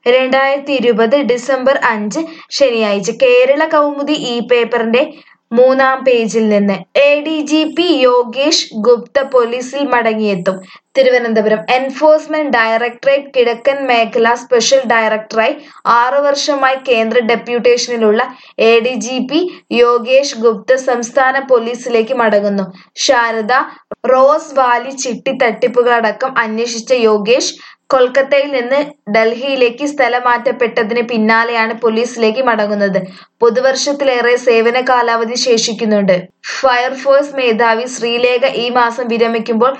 രണ്ടായിരത്തി ഇരുപത് ഡിസംബർ അഞ്ച് ശനിയാഴ്ച കേരള കൗമുദി ഈ പേപ്പറിന്റെ മൂന്നാം പേജിൽ നിന്ന് A D G P Yogesh Gupta പോലീസിൽ മടങ്ങിയെത്തും തിരുവനന്തപുരം എൻഫോഴ്സ്മെന്റ് ഡയറക്ടറേറ്റ് കിഴക്കൻ മേഖല സ്പെഷ്യൽ ഡയറക്ടറായി ആറു വർഷമായി കേന്ദ്ര ഡെപ്യൂട്ടേഷനിലുള്ള A D G P Yogesh Gupta സംസ്ഥാന പോലീസിലേക്ക് മടങ്ങുന്നു ശാരദ റോസ് വാലി ചിട്ടി തട്ടിപ്പുകളടക്കം അന്വേഷിച്ച യോഗേഷ് കൊൽക്കത്തയിൽ നിന്ന് ഡൽഹിയിലേക്ക് സ്ഥലമാറ്റപ്പെട്ടതിന് പിന്നാലെയാണ് പോലീസിലേക്ക് മടങ്ങുന്നത് പുതുവർഷത്തിലേറെ സേവന കാലാവധി ശേഷിക്കുന്നുണ്ട് ഫയർഫോഴ്സ് മേധാവി ശ്രീലേഖ ഈ മാസം വിരമിക്കുമ്പോൾ